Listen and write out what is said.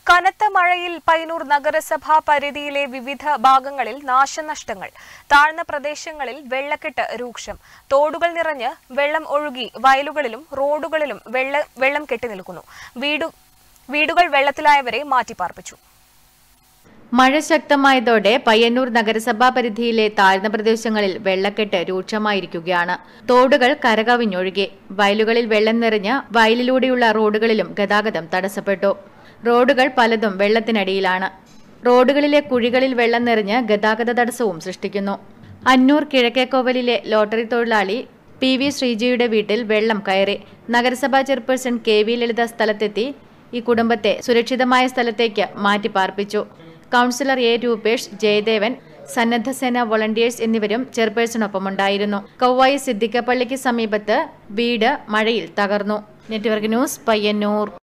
കനത്ത മഴയിൽ പയ്യന്നൂർ നഗരസഭാ പരിധിയിലെ വിവിധ ഭാഗങ്ങളിൽ നാശനഷ്ടങ്ങൾ താഴ്ന്ന പ്രദേശങ്ങളിൽ വെള്ളക്കെട്ട് രൂക്ഷം തോടുകൾ നിറഞ്ഞ് വെള്ളം ഒഴുകി വയലുകളിലും റോഡുകളിലും വെള്ള വെള്ളം കെട്ടി നിൽക്കുന്നു വീടു വീടുകൾ വെള്ളത്തിലായവരെ മാറ്റിപ്പാർപ്പിച്ചു മഴ ശക്തമായതോടെ പയ്യന്നൂർ നഗരസഭാ പരിധിയിലെ താഴ്ന്ന പ്രദേശങ്ങളിൽ വെള്ളക്കെട്ട് രൂക്ഷമായിരിക്കുകയാണ് തോടുകൾ കരകവിഞ്ഞൊഴുകി വയലുകളിൽ വെള്ളം നിറഞ്ഞ് വയലിലൂടെയുള്ള റോഡുകളിലും ഗതാഗതം തടസ്സപ്പെട്ടു റോഡുകൾ പലതും വെള്ളത്തിനടിയിലാണ് റോഡുകളിലെ കുഴികളിൽ വെള്ളം നിറഞ്ഞ് ഗതാഗത തടസ്സവും സൃഷ്ടിക്കുന്നു അന്നൂർ കിഴക്കേക്കോവലിലെ ലോട്ടറി തൊഴിലാളി പി വി ശ്രീജയുടെ വീട്ടിൽ വെള്ളം കയറി നഗരസഭാ ചെയർപേഴ്സൺ കെ വി ലളിത സ്ഥലത്തെത്തി ഈ കുടുംബത്തെ സുരക്ഷിതമായ സ്ഥലത്തേക്ക് മാറ്റി പാർപ്പിച്ചു കൗൺസിലർ എ രൂപേഷ് ജയദേവൻ സന്നദ്ധ സേന വോളണ്ടിയേഴ്സ് എന്നിവരും ചെയർപേഴ്സണൊപ്പമുണ്ടായിരുന്നു കൗവായി സിദ്ദിഖപ്പള്ളിക്ക് സമീപത്ത് വീട് മഴയിൽ തകർന്നു നെറ്റ്വർക്ക് ന്യൂസ് പയ്യന്നൂർ